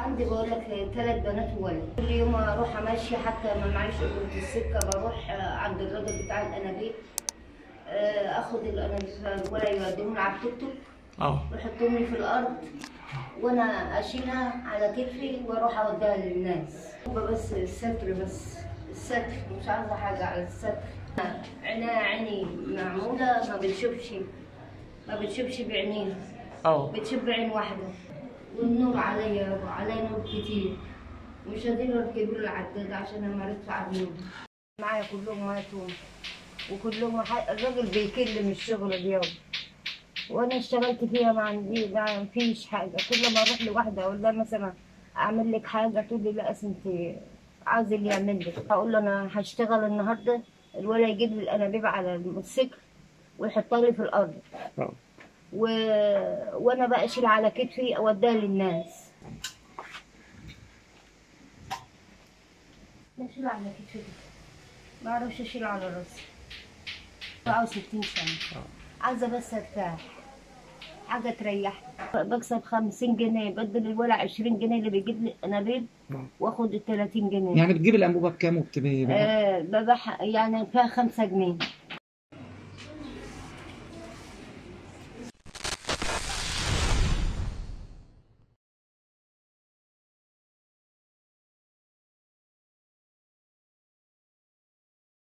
عندي بقول لك ثلاث بنات وولد كل يوم اروح امشي حتى ما معيش اجرة السكه بروح آه، عند الراجل بتاع الانابيب آه، اخد الانابيب ولا يوديهم على التوك توك اه يحطوني في الارض وانا اشيلها على كتفي واروح اوديها للناس بس الستر بس الستر مش عايزه حاجه على الستر عينيها عيني معموله ما بتشوفش ما بتشوفش بعينيها اه بتشوف بعين واحده والنور عليا عليا نور كتير مش قادرين اركب له العداد عشان انا مريت على النور معايا كلهم ماتوا وكلهم ح- الراجل بيكل من الشغل اليوم وانا اشتغلت فيها ما عندي ما فيش حاجه كل ما اروح لواحده اقول لها مثلا اعمل لك حاجه تقول لي لا أصل انت عاوز اللي يعمل لك اقول له انا هشتغل النهارده الولا يجيب لي الانابيب على الموتوسيكل ويحطها لي في الارض اه و... وانا بقى اشيل على كتفي اوديها للناس لا اشيل على كتفي ما اعرفش اشيل على راسي 64 سنه عايزه بس ارتاح حاجه تريحني بكسب 50 جنيه بدل الولع 20 جنيه اللي بيجيب لي انابيب آه. واخد ال 30 جنيه يعني بتجيب الانبوبه بكام وبتبيع آه ببح يعني فيها 5 جنيه